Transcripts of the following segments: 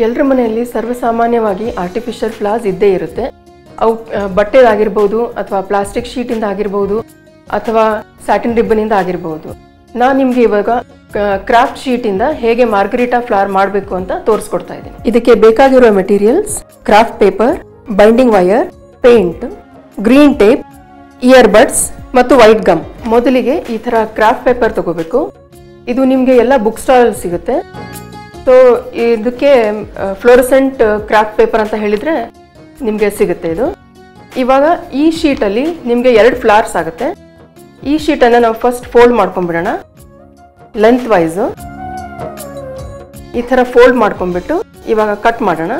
ಎಲ್ಲರ ಮನೆಯಲ್ಲಿ ಸರ್ವಸಾಮಾನ್ಯವಾಗಿ artificial flaws ಇದ್ದೇ ಇರುತ್ತೆ ಅವು ಆ, ಬಟ್ಟೆದಾಗಿರ್ಬೋದು ಅಥವಾ ಪ್ಲಾಸ್ಟಿಕ್ ಶೀಟಿಂದ ಆಗಿರ್ಬೋದು ಅಥವಾ ಸ್ಯಾಟಿನ್ ರಿಬ್ಬನಿಂದ ಆಗಿರ್ಬೋದು ನಾನು ನಿಮಗೆ ಇವಾಗ ಕ್ರಾಫ್ಟ್ ಶೀಟಿಂದ ಹೇಗೆ ಮಾರ್ಗರಿಟಾ ಫ್ಲವರ್ ಮಾಡಬೇಕು ಅಂತ ತೋರಿಸ್ಕೊಡ್ತಾ ಇದ್ದೀನಿ ಇದಕ್ಕೆ ಬೇಕಾಗಿರೋ materials craft paper binding wire paint green tape ear buds ಮತ್ತು ವೈಟ್ ಗಮ್ ಮೊದಲಿಗೆ ಈ ಥರ ಕ್ರಾಫ್ಟ್ ಪೇಪರ್ ತಗೋಬೇಕು ಇದು ನಿಮಗೆ ಎಲ್ಲ ಬುಕ್ ಸ್ಟಾಲ್ ಸಿಗುತ್ತೆ ಸೊ ಇದಕ್ಕೆ ಫ್ಲೋರಸೆಂಟ್ ಕ್ರಾಫ್ಟ್ ಪೇಪರ್ ಅಂತ ಹೇಳಿದರೆ ನಿಮಗೆ ಸಿಗುತ್ತೆ ಇದು ಇವಾಗ ಈ ಶೀಟಲ್ಲಿ ನಿಮಗೆ ಎರಡು ಫ್ಲವರ್ಸ್ ಆಗುತ್ತೆ ಈ ಶೀಟನ್ನು ನಾವು ಫಸ್ಟ್ ಫೋಲ್ಡ್ ಮಾಡ್ಕೊಂಡ್ಬಿಡೋಣ ಲೆಂತ್ ವೈಸು ಈ ಥರ ಫೋಲ್ಡ್ ಮಾಡ್ಕೊಂಡ್ಬಿಟ್ಟು ಇವಾಗ ಕಟ್ ಮಾಡೋಣ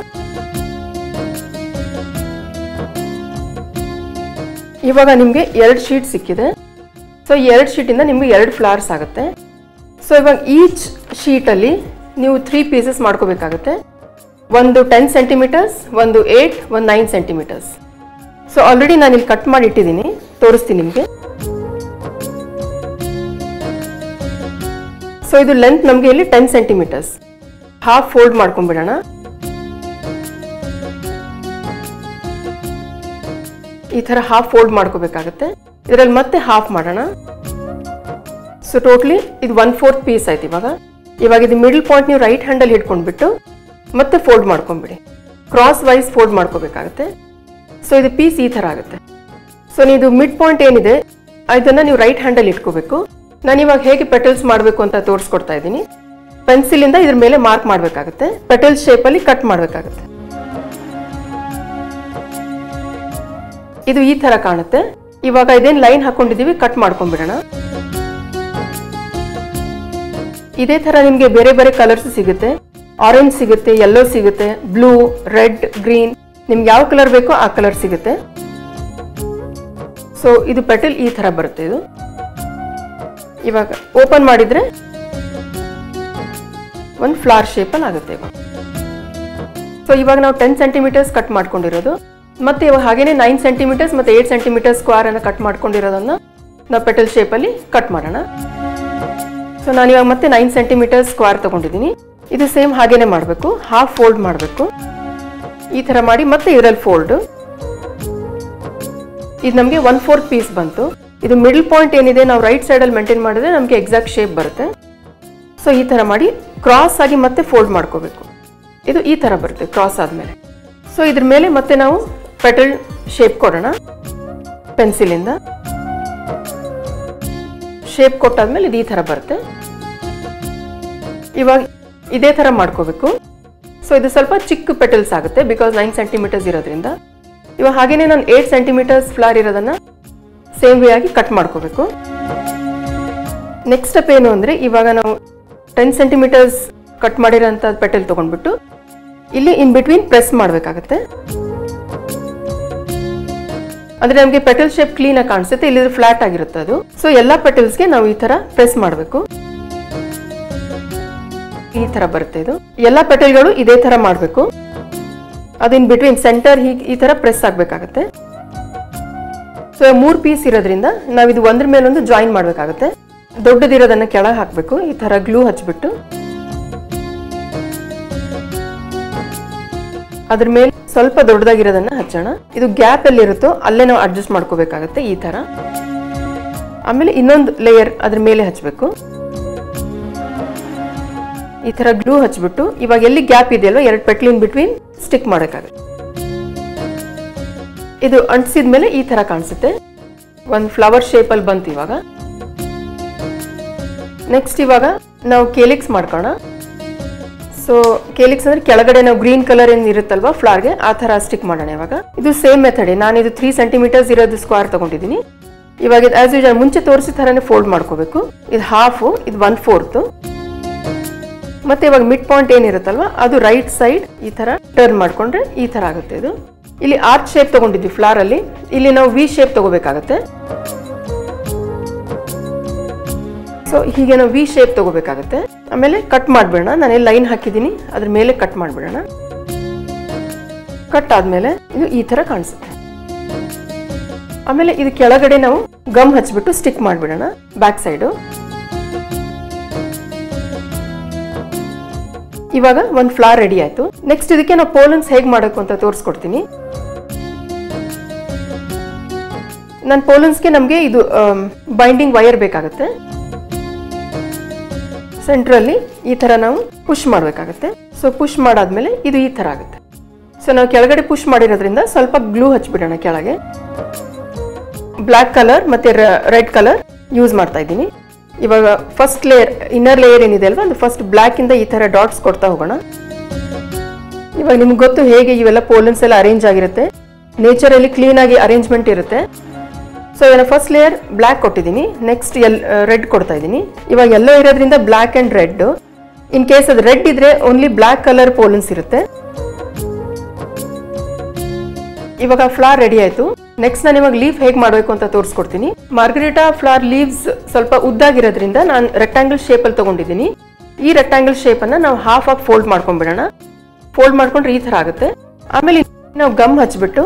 ಇವಾಗ ನಿಮಗೆ ಎರಡು ಶೀಟ್ ಸಿಕ್ಕಿದೆ ಸೊ ಈ ಎರಡು ಶೀಟಿಂದ ನಿಮಗೆ ಎರಡು ಫ್ಲವರ್ಸ್ ಆಗುತ್ತೆ ಸೊ ಇವಾಗ ಈಚ್ ಶೀಟಲ್ಲಿ ನೀವು ತ್ರೀ ಪೀಸಸ್ ಮಾಡ್ಕೋಬೇಕಾಗುತ್ತೆ ಒಂದು ಟೆನ್ ಸೆಂಟಿಮೀಟರ್ಸ್ ಒಂದು ಏಯ್ಟ್ ಒಂದು ನೈನ್ ಸೆಂಟಿಮೀಟರ್ಸ್ ಸೊ ಆಲ್ರೆಡಿ ನಾನು ಇಲ್ಲಿ ಕಟ್ ಮಾಡಿ ಇಟ್ಟಿದ್ದೀನಿ ತೋರಿಸ್ತೀನಿ ನಿಮಗೆ ಸೊ ಇದು ಲೆಂತ್ ನಮಗೆ ಇಲ್ಲಿ ಟೆನ್ ಸೆಂಟಿಮೀಟರ್ಸ್ ಹಾಫ್ ಫೋಲ್ಡ್ ಮಾಡ್ಕೊಂಡ್ಬಿಡೋಣ ಈ ಥರ ಹಾಫ್ ಫೋಲ್ಡ್ ಮಾಡ್ಕೋಬೇಕಾಗುತ್ತೆ ಇದರಲ್ಲಿ ಮತ್ತೆ ಹಾಫ್ ಮಾಡೋಣ ಸೊ ಟೋಟ್ಲಿ ಇದು ಒನ್ ಫೋರ್ತ್ ಪೀಸ್ ಆಯ್ತು ಇವಾಗ ಇವಾಗ ಇದು ಮಿಡಲ್ ಪಾಯಿಂಟ್ ನೀವು ರೈಟ್ ಹ್ಯಾಂಡಲ್ಲಿ ಹಿಡ್ಕೊಂಡ್ಬಿಟ್ಟು ಮತ್ತೆ ಫೋಲ್ಡ್ ಮಾಡ್ಕೊಂಬಿಡಿ ಕ್ರಾಸ್ ವೈಸ್ ಫೋಲ್ಡ್ ಮಾಡ್ಕೋಬೇಕಾಗುತ್ತೆ ಸೊ ಇದು ಪೀಸ್ ಈ ಥರ ಆಗುತ್ತೆ ಸೊ ನೀವು ಮಿಡ್ ಪಾಯಿಂಟ್ ಏನಿದೆ ಅದನ್ನು ನೀವು ರೈಟ್ ಹ್ಯಾಂಡಲ್ಲಿ ಇಟ್ಕೋಬೇಕು ನಾನು ಇವಾಗ ಹೇಗೆ ಪೆಟಲ್ಸ್ ಮಾಡಬೇಕು ಅಂತ ತೋರಿಸ್ಕೊಡ್ತಾ ಇದ್ದೀನಿ ಪೆನ್ಸಿಲಿಂದ ಇದ್ರ ಮೇಲೆ ಮಾರ್ಕ್ ಮಾಡಬೇಕಾಗುತ್ತೆ ಪೆಟಲ್ಸ್ ಶೇಪಲ್ಲಿ ಕಟ್ ಮಾಡಬೇಕಾಗುತ್ತೆ ಇದು ಈ ಥರ ಕಾಣುತ್ತೆ ಇವಾಗ ಇದೇನು ಲೈನ್ ಹಾಕೊಂಡಿದ್ದೀವಿ ಕಟ್ ಮಾಡ್ಕೊಂಡ್ಬಿಡೋಣ ಇದೇ ಥರ ನಿಮಗೆ ಬೇರೆ ಬೇರೆ ಕಲರ್ಸ್ ಸಿಗುತ್ತೆ ಆರೆಂಜ್ ಸಿಗುತ್ತೆ ಯೆಲ್ಲೋ ಸಿಗುತ್ತೆ ಬ್ಲೂ ರೆಡ್ ಗ್ರೀನ್ ನಿಮ್ಗೆ ಯಾವ ಕಲರ್ ಬೇಕೋ ಆ ಕಲರ್ ಸಿಗುತ್ತೆ ಸೊ ಇದು ಪೆಟಲ್ ಈ ಥರ ಬರುತ್ತೆ ಇದು ಇವಾಗ ಓಪನ್ ಮಾಡಿದ್ರೆ ಒಂದು ಫ್ಲವರ್ ಶೇಪಲ್ಲಿ ಆಗುತ್ತೆ ಇವಾಗ ಸೊ ಇವಾಗ ನಾವು ಟೆನ್ ಸೆಂಟಿಮೀಟರ್ಸ್ ಕಟ್ ಮಾಡ್ಕೊಂಡಿರೋದು ಮತ್ತೆ ಇವಾಗ ಹಾಗೇನೆ ನೈನ್ ಸೆಂಟಿಮೀಟರ್ಸ್ ಮತ್ತೆ ಏಟ್ ಸೆಂಟಿಮೀಟರ್ ಸ್ಕ್ವೇರ್ ಅನ್ನು ಕಟ್ ಮಾಡ್ಕೊಂಡಿರೋದನ್ನ ನಾವು ಪೆಟಲ್ ಶೇಪಲ್ಲಿ ಕಟ್ ಮಾಡೋಣ ಸೊ ನಾನು ಇವಾಗ ಮತ್ತೆ ನೈನ್ ಸೆಂಟಿಮೀಟರ್ ಸ್ಕ್ವೇರ್ ತಗೊಂಡಿದ್ದೀನಿ ಇದು ಸೇಮ್ ಹಾಗೇನೆ ಮಾಡಬೇಕು ಹಾಫ್ ಫೋಲ್ಡ್ ಮಾಡಬೇಕು ಈ ಥರ ಮಾಡಿ ಮತ್ತೆ ಇದರಲ್ಲಿ ಫೋಲ್ಡ್ ಇದು ನಮಗೆ ಒನ್ ಫೋರ್ತ್ ಪೀಸ್ ಬಂತು ಇದು ಮಿಡಲ್ ಪಾಯಿಂಟ್ ಏನಿದೆ ನಾವು ರೈಟ್ ಸೈಡಲ್ಲಿ ಮೇಂಟೈನ್ ಮಾಡಿದ್ರೆ ನಮಗೆ ಎಕ್ಸಾಕ್ಟ್ ಶೇಪ್ ಬರುತ್ತೆ ಸೊ ಈ ಥರ ಮಾಡಿ ಕ್ರಾಸ್ ಆಗಿ ಮತ್ತೆ ಫೋಲ್ಡ್ ಮಾಡ್ಕೋಬೇಕು ಇದು ಈ ಥರ ಬರುತ್ತೆ ಕ್ರಾಸ್ ಆದಮೇಲೆ ಸೊ ಇದ್ರ ಮೇಲೆ ಮತ್ತೆ ನಾವು ಪೆಟಲ್ ಶೇಪ್ ಕೊಡೋಣ ಪೆನ್ಸಿಲಿಂದ ಶೇಪ್ ಕೊಟ್ಟಾದ್ಮೇಲೆ ಇದು ಈ ಥರ ಬರುತ್ತೆ ಇವಾಗ ಇದೇ ಥರ ಮಾಡ್ಕೋಬೇಕು ಸೊ ಇದು ಸ್ವಲ್ಪ ಚಿಕ್ಕ ಪೆಟಲ್ಸ್ ಆಗುತ್ತೆ ಬಿಕಾಸ್ ನೈನ್ ಸೆಂಟಿಮೀಟರ್ಸ್ ಇರೋದ್ರಿಂದ ಇವಾಗ ಹಾಗೇನೆ ನಾನು ಏಟ್ ಸೆಂಟಿಮೀಟರ್ಸ್ ಫ್ಲಾರ್ ಇರೋದನ್ನ ಸೇಮ್ ವೇ ಆಗಿ ಕಟ್ ಮಾಡ್ಕೋಬೇಕು ನೆಕ್ಸ್ಟ್ ಸ್ಟೆಪ್ ಏನು ಅಂದರೆ ಇವಾಗ ನಾವು ಟೆನ್ ಸೆಂಟಿಮೀಟರ್ಸ್ ಕಟ್ ಮಾಡಿರೋಂಥ ಪೆಟಲ್ ತೊಗೊಂಡ್ಬಿಟ್ಟು ಇಲ್ಲಿ ಇನ್ ಬಿಟ್ವೀನ್ ಪ್ರೆಸ್ ಮಾಡಬೇಕಾಗತ್ತೆ ಅಂದರೆ ನಮಗೆ ಪೆಟಲ್ ಶೇಪ್ ಕ್ಲೀನಾಗಿ ಕಾಣಿಸುತ್ತೆ ಇಲ್ಲಿದ್ರೆ ಫ್ಲಾಟ್ ಆಗಿರುತ್ತೆ ಅದು ಸೊ ಎಲ್ಲ ಪೆಟಲ್ಸ್ಗೆ ನಾವು ಈ ಥರ ಪ್ರೆಸ್ ಮಾಡಬೇಕು ಈ ಥರ ಬರುತ್ತೆ ಇದು ಎಲ್ಲ ಪೆಟಲ್ಗಳು ಇದೇ ಥರ ಮಾಡಬೇಕು ಅದು ಇನ್ ಬಿಟ್ವೀನ್ ಸೆಂಟರ್ ಹೀಗೆ ಈ ಥರ ಪ್ರೆಸ್ ಆಗಬೇಕಾಗತ್ತೆ ಸೊ ಮೂರು ಪೀಸ್ ಇರೋದ್ರಿಂದ ನಾವು ಇದು ಒಂದ್ರ ಮೇಲೊಂದು ಜಾಯಿನ್ ಮಾಡಬೇಕಾಗುತ್ತೆ ದೊಡ್ಡದಿರೋದನ್ನ ಕೆಳಗೆ ಹಾಕಬೇಕು ಈ ಥರ ಗ್ಲೂ ಹಚ್ಬಿಟ್ಟು ಅದ್ರ ಮೇಲೆ ಸ್ವಲ್ಪ ದೊಡ್ಡದಾಗಿರೋದನ್ನ ಹಚ್ಚೋಣ ಇದು ಗ್ಯಾಪ್ ಎಲ್ಲಿರುತ್ತೋ ಅಲ್ಲೇ ನಾವು ಅಡ್ಜಸ್ಟ್ ಮಾಡ್ಕೋಬೇಕಾಗತ್ತೆ ಈ ಥರ ಆಮೇಲೆ ಇನ್ನೊಂದು ಲೇಯರ್ ಅದ್ರ ಮೇಲೆ ಹಚ್ಚಬೇಕು ಈ ಥರ ಗ್ಲೂ ಹಚ್ಬಿಟ್ಟು ಇವಾಗ ಎಲ್ಲಿ ಗ್ಯಾಪ್ ಇದೆಯಲ್ವ ಎರಡು ಪೆಟ್ಲಿನ್ ಬಿಟ್ವೀನ್ ಸ್ಟಿಕ್ ಮಾಡೋಕ್ಕಾಗುತ್ತೆ ಇದು ಅಂಟಿಸಿದ ಮೇಲೆ ಈ ಥರ ಕಾಣಿಸುತ್ತೆ ಒಂದು ಫ್ಲವರ್ ಶೇಪಲ್ಲಿ ಬಂತು ಇವಾಗ ನೆಕ್ಸ್ಟ್ ಇವಾಗ ನಾವು ಕೇಲಿಕ್ಸ್ ಮಾಡ್ಕೋಣ ಸೊ ಕೇಲಿಕ್ಸ್ ಅಂದ್ರೆ ಕೆಳಗಡೆ ನಾವು ಗ್ರೀನ್ ಕಲರ್ ಏನು ಇರುತ್ತಲ್ವಾ ಫ್ಲವರ್ಗೆ ಆ ಥರ ಸ್ಟಿಕ್ ಮಾಡೋಣ ಇವಾಗ ಇದು ಸೇಮ್ ಮೆಥಡ್ ನಾನು ಇದು ತ್ರೀ ಸೆಂಟಿಮೀಟರ್ಸ್ ಇರೋದು ಸ್ಕ್ವೇರ್ ತಗೊಂಡಿದ್ದೀನಿ ಇವಾಗ ಇದು ಆಸ್ ಯೂಶಲ್ ಮುಂಚೆ ತೋರಿಸಿದ ಥರನೇ ಫೋಲ್ಡ್ ಮಾಡ್ಕೋಬೇಕು ಇದು ಹಾಫು ಇದು ಒನ್ ಫೋರ್ತು ಮತ್ತೆ ಇವಾಗ ಮಿಡ್ ಪಾಯಿಂಟ್ ಏನಿರುತ್ತಲ್ವಾ ಅದು ರೈಟ್ ಸೈಡ್ ಈ ಥರ ಟರ್ನ್ ಮಾಡ್ಕೊಂಡ್ರೆ ಈ ಥರ ಆಗುತ್ತೆ ಇದು ಇಲ್ಲಿ ಆರ್ಚ್ ಶೇಪ್ ತಗೊಂಡಿದ್ವಿ ಫ್ಲವರ್ ಅಲ್ಲಿ ಇಲ್ಲಿ ನಾವು ವಿ ಶೇಪ್ ತಗೋಬೇಕಾಗತ್ತೆ ಸೊ ಹೀಗೆ ನಾವು ವಿ ಶೇಪ್ ತಗೋಬೇಕಾಗತ್ತೆ ಆಮೇಲೆ ಕಟ್ ಮಾಡಿಬಿಡೋಣ ನಾನು ಲೈನ್ ಹಾಕಿದ್ದೀನಿ ಅದ್ರ ಮೇಲೆ ಕಟ್ ಮಾಡಿಬಿಡೋಣ ಕಟ್ ಆದಮೇಲೆ ಇದು ಈ ಥರ ಕಾಣಿಸುತ್ತೆ ಆಮೇಲೆ ಇದು ಕೆಳಗಡೆ ನಾವು ಗಮ್ ಹಚ್ಬಿಟ್ಟು ಸ್ಟಿಕ್ ಮಾಡಿಬಿಡೋಣ ಬ್ಯಾಕ್ ಸೈಡು ಇವಾಗ ಒಂದು ಫ್ಲಾರ್ ರೆಡಿ ಆಯ್ತು ನೆಕ್ಸ್ಟ್ ಇದಕ್ಕೆ ನಾವು ಪೋಲನ್ಸ್ ಹೇಗೆ ಮಾಡಬೇಕು ಅಂತ ತೋರಿಸ್ಕೊಡ್ತೀನಿ ನನ್ನ ಪೋಲನ್ಸ್ಗೆ ನಮಗೆ ಇದು ಬೈಂಡಿಂಗ್ ವೈರ್ ಬೇಕಾಗುತ್ತೆ ಸೆಂಟ್ರಲ್ಲಿ ಈ ಥರ ನಾವು ಪುಷ್ ಮಾಡಬೇಕಾಗುತ್ತೆ ಸೊ ಪುಷ್ ಮಾಡಾದ್ಮೇಲೆ ಇದು ಈ ಥರ ಆಗುತ್ತೆ ಸೊ ನಾವು ಕೆಳಗಡೆ ಪುಷ್ ಮಾಡಿರೋದ್ರಿಂದ ಸ್ವಲ್ಪ ಗ್ಲೂ ಹಚ್ಬಿಡೋಣ ಕೆಳಗೆ ಬ್ಲ್ಯಾಕ್ ಕಲರ್ ಮತ್ತು ರೆಡ್ ಕಲರ್ ಯೂಸ್ ಮಾಡ್ತಾ ಇದ್ದೀನಿ ಇವಾಗ ಫಸ್ಟ್ ಲೇಯರ್ ಇನ್ನರ್ ಲೇಯರ್ ಏನಿದೆ ಅಲ್ವಾ ಅದು ಫಸ್ಟ್ ಬ್ಲ್ಯಾಕಿಂದ ಈ ಥರ ಡಾಟ್ಸ್ ಕೊಡ್ತಾ ಹೋಗೋಣ ಇವಾಗ ನಿಮ್ಗೆ ಗೊತ್ತು ಹೇಗೆ ಇವೆಲ್ಲ ಪೋಲನ್ಸ್ ಎಲ್ಲ ಅರೇಂಜ್ ಆಗಿರುತ್ತೆ ನೇಚರಲ್ಲಿ ಕ್ಲೀನಾಗಿ ಅರೇಂಜ್ಮೆಂಟ್ ಇರುತ್ತೆ ಸೊ ಇದನ್ನ ಫಸ್ಟ್ ಲೇಯರ್ ಬ್ಲ್ಯಾಕ್ ಕೊಟ್ಟಿದ್ದೀನಿ ನೆಕ್ಸ್ಟ್ ಎಲ್ ರೆಡ್ ಕೊಡ್ತಾ ಇದ್ದೀನಿ ಇವಾಗ ಎಲ್ಲೋ ಇರೋದ್ರಿಂದ black and red in case ಅದು ರೆಡ್ ಇದ್ರೆ ಓನ್ಲಿ ಬ್ಲ್ಯಾಕ್ ಕಲರ್ ಪೋಲನ್ಸ್ ಇರುತ್ತೆ ಇವಾಗ ಫ್ಲಾರ್ ರೆಡಿ ಆಯ್ತು ನೆಕ್ಸ್ಟ್ ನಾನು ಇವಾಗ ಲೀಫ್ ಹೇಗೆ ಮಾಡಬೇಕು ಅಂತ ತೋರಿಸ್ಕೊಡ್ತೀನಿ ಮಾರ್ಗರಿಟಾ ಫ್ಲಾರ್ ಲೀವ್ಸ್ ಸ್ವಲ್ಪ ಉದ್ದಾಗಿರೋದ್ರಿಂದ ನಾನು ರೆಕ್ಟಾಂಗಲ್ ಶೇಪಲ್ಲಿ ತಗೊಂಡಿದ್ದೀನಿ ಈ ರೆಕ್ಟಾಂಗಲ್ ಶೇಪನ್ನು ನಾವು ಹಾಫ್ ಆಫ್ ಫೋಲ್ಡ್ ಮಾಡ್ಕೊಂಡ್ಬಿಡೋಣ ಫೋಲ್ಡ್ ಮಾಡ್ಕೊಂಡ್ರೆ ಈ ಥರ ಆಗುತ್ತೆ ಆಮೇಲೆ ನಾವು ಗಮ್ ಹಚ್ಬಿಟ್ಟು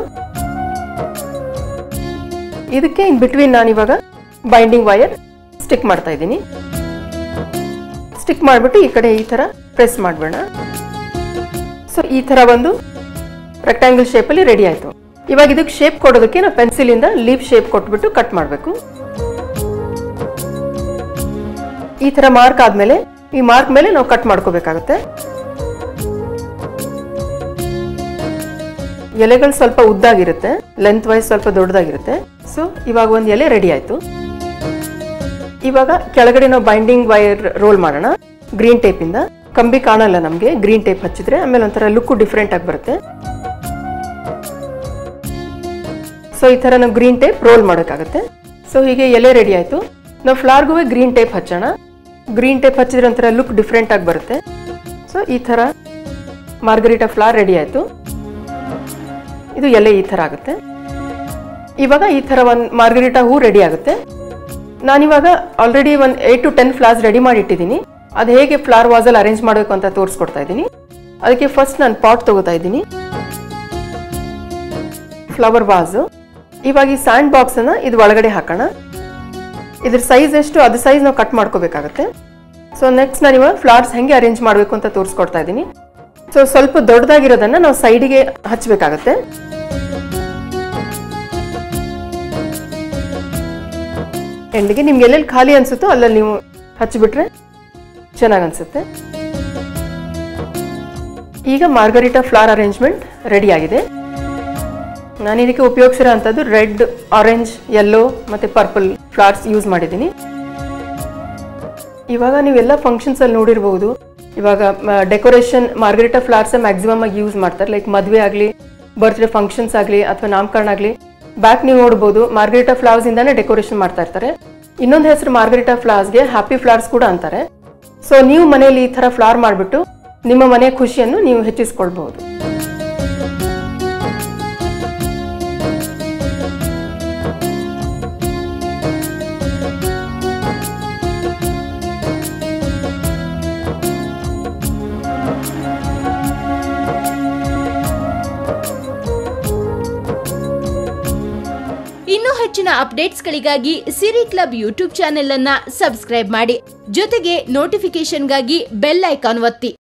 ಇದಕ್ಕೆ ಇನ್ ಬಿಟ್ವೀನ್ ನಾನು ಇವಾಗ ಬೈಂಡಿಂಗ್ ವೈರ್ ಸ್ಟಿಕ್ ಮಾಡ್ತಾ ಇದ್ದೀನಿ ಸ್ಟಿಕ್ ಮಾಡಿಬಿಟ್ಟು ಈ ಕಡೆ ಈ ಥರ ಪ್ರೆಸ್ ಮಾಡಬೇಡ ಸೊ ಈ ಥರ ಒಂದು ರೆಕ್ಟಾಂಗಲ್ ಶೇಪಲ್ಲಿ ರೆಡಿ ಆಯಿತು ಇವಾಗ ಇದಕ್ಕೆ ಶೇಪ್ ಕೊಡೋದಕ್ಕೆ ನಾವು ಪೆನ್ಸಿಲಿಂದ ಲೀಫ್ ಶೇಪ್ ಕೊಟ್ಬಿಟ್ಟು ಕಟ್ ಮಾಡಬೇಕು ಈ ಥರ ಮಾರ್ಕ್ ಆದಮೇಲೆ ಈ ಮಾರ್ಕ್ ಮೇಲೆ ನಾವು ಕಟ್ ಮಾಡ್ಕೋಬೇಕಾಗುತ್ತೆ ಎಲೆಗಳು ಸ್ವಲ್ಪ ಉದ್ದಾಗಿರುತ್ತೆ ಲೆಂತ್ ವೈಸ್ ಸ್ವಲ್ಪ ದೊಡ್ಡದಾಗಿರುತ್ತೆ ಸೊ ಇವಾಗ ಒಂದು ಎಲೆ ರೆಡಿ ಆಯಿತು ಇವಾಗ ಕೆಳಗಡೆ ನಾವು ಬೈಂಡಿಂಗ್ ವೈರ್ ರೋಲ್ ಮಾಡೋಣ ಗ್ರೀನ್ ಟೇಪಿಂದ ಕಂಬಿ ಕಾಣಲ್ಲ ನಮಗೆ ಗ್ರೀನ್ ಟೇಪ್ ಹಚ್ಚಿದ್ರೆ ಆಮೇಲೆ ಒಂಥರ ಲುಕ್ಕು ಡಿಫ್ರೆಂಟ್ ಆಗಿ ಬರುತ್ತೆ ಸೊ ಈ ಥರ ನಾವು ಗ್ರೀನ್ ಟೇಪ್ ರೋಲ್ ಮಾಡೋಕ್ಕಾಗುತ್ತೆ ಸೊ ಹೀಗೆ ಎಲೆ ರೆಡಿ ಆಯಿತು ನಾವು ಫ್ಲಾರ್ಗೂ ಗ್ರೀನ್ ಟೇಪ್ ಹಚ್ಚೋಣ ಗ್ರೀನ್ ಟೇಪ್ ಹಚ್ಚಿದ್ರೆ ಒಂಥರ ಲುಕ್ ಡಿಫ್ರೆಂಟ್ ಆಗಿ ಬರುತ್ತೆ ಸೊ ಈ ಥರ ಮಾರ್ಗರಿಟಾ ಫ್ಲಾರ್ ರೆಡಿ ಆಯಿತು ಇದು ಎಲೆ ಈ ಥರ ಆಗುತ್ತೆ ಇವಾಗ ಈ ಥರ ಒಂದು ಮಾರ್ಗರಿಟಾ ಹೂ ರೆಡಿ ಆಗುತ್ತೆ ನಾನಿವಾಗ ಆಲ್ರೆಡಿ ಒಂದು eight to ten flowers ready ಮಾಡಿ ಇಟ್ಟಿದ್ದೀನಿ ಅದು ಹೇಗೆ ಫ್ಲವರ್ ವಾಸಲ್ಲಿ ಅರೇಂಜ್ ಮಾಡಬೇಕು ಅಂತ ತೋರಿಸ್ಕೊಡ್ತಾ ಇದ್ದೀನಿ ಅದಕ್ಕೆ ಫಸ್ಟ್ ನಾನು ಪಾಟ್ ತಗೋತಾ ಇದ್ದೀನಿ ಫ್ಲವರ್ ವಾಸು ಇವಾಗ ಈ ಸ್ಯಾಂಡ್ ಬಾಕ್ಸನ್ನು ಇದು ಒಳಗಡೆ ಹಾಕೋಣ ಇದ್ರ ಸೈಜ್ ಎಷ್ಟು ಅದು ಸೈಜ್ ನಾವು ಕಟ್ ಮಾಡ್ಕೋಬೇಕಾಗತ್ತೆ ಸೊ ನೆಕ್ಸ್ಟ್ ನಾನು ಇವಾಗ ಫ್ಲವರ್ಸ್ ಹೆಂಗೆ ಅರೇಂಜ್ ಮಾಡಬೇಕು ಅಂತ ತೋರಿಸ್ಕೊಡ್ತಾ ಇದ್ದೀನಿ ಸೊ ಸ್ವಲ್ಪ ದೊಡ್ಡದಾಗಿರೋದನ್ನು ನಾವು ಸೈಡಿಗೆ ಹಚ್ಚಬೇಕಾಗತ್ತೆ ಎಂಡಿಗೆ ನಿಮ್ಗೆ ಎಲ್ಲೆಲ್ಲಿ ಖಾಲಿ ಅನ್ಸುತ್ತೋ ಅಲ್ಲಲ್ಲಿ ನೀವು ಹಚ್ಚಿಬಿಟ್ರೆ ಚೆನ್ನಾಗಿ ಅನ್ಸುತ್ತೆ ಈಗ ಮಾರ್ಗರಿಟಾ ಫ್ಲವರ್ ಅರೇಂಜ್ಮೆಂಟ್ ರೆಡಿ ಆಗಿದೆ ನಾನು ಇದಕ್ಕೆ ಉಪಯೋಗಿಸಿರೋ ಅಂಥದ್ದು ರೆಡ್ ಆರೆಂಜ್ ಯೆಲ್ಲೋ ಮತ್ತು ಪರ್ಪಲ್ ಫ್ಲವರ್ಸ್ ಯೂಸ್ ಮಾಡಿದ್ದೀನಿ ಇವಾಗ ನೀವೆಲ್ಲ ಫಂಕ್ಷನ್ಸಲ್ಲಿ ನೋಡಿರ್ಬೋದು ಇವಾಗ ಡೆಕೋರೇಷನ್ ಮಾರ್ಗರಿಟಾ ಫ್ಲವರ್ಸೇ ಮ್ಯಾಕ್ಸಿಮಮ್ ಆಗಿ ಯೂಸ್ ಮಾಡ್ತಾರೆ ಲೈಕ್ ಮದುವೆ ಆಗಲಿ ಬರ್ತ್ಡೇ ಫಂಕ್ಷನ್ಸ್ ಆಗಲಿ ಅಥವಾ ನಾಮಕರಣ ಆಗಲಿ ಬ್ಯಾಕ್ ನೀವು ನೋಡ್ಬೋದು ಮಾರ್ಗರಿಟಾ ಫ್ಲವರ್ಸ್ ಇಂದಾನೆ ಡೆಕೋರೇಷನ್ ಮಾಡ್ತಾ ಇರ್ತಾರೆ ಇನ್ನೊಂದು ಹೆಸರು ಮಾರ್ಗರಿಟಾ ಫ್ಲವರ್ಸ್ಗೆ ಹ್ಯಾಪಿ ಫ್ಲವರ್ಸ್ ಕೂಡ ಅಂತಾರೆ ಸೊ ನೀವು ಮನೆಯಲ್ಲಿ ಈ ಥರ ಫ್ಲವರ್ ಮಾಡಿಬಿಟ್ಟು ನಿಮ್ಮ ಮನೆಯ ಖುಷಿಯನ್ನು ನೀವು ಹೆಚ್ಚಿಸ್ಕೊಳ್ಬಹುದು ಇನ್ನೂ ಹೆಚ್ಚಿನ ಅಪ್ಡೇಟ್ಸ್ಗಳಿಗಾಗಿ ಸಿರಿ ಕ್ಲಬ್ ಯೂಟ್ಯೂಬ್ ಚಾನೆಲ್ ಅನ್ನ ಸಬ್ಸ್ಕ್ರೈಬ್ ಮಾಡಿ ಜೊತೆಗೆ ನೋಟಿಫಿಕೇಶನ್ಗಾಗಿ ಬೆಲ್ ಐಕಾನ್ ಒತ್ತಿ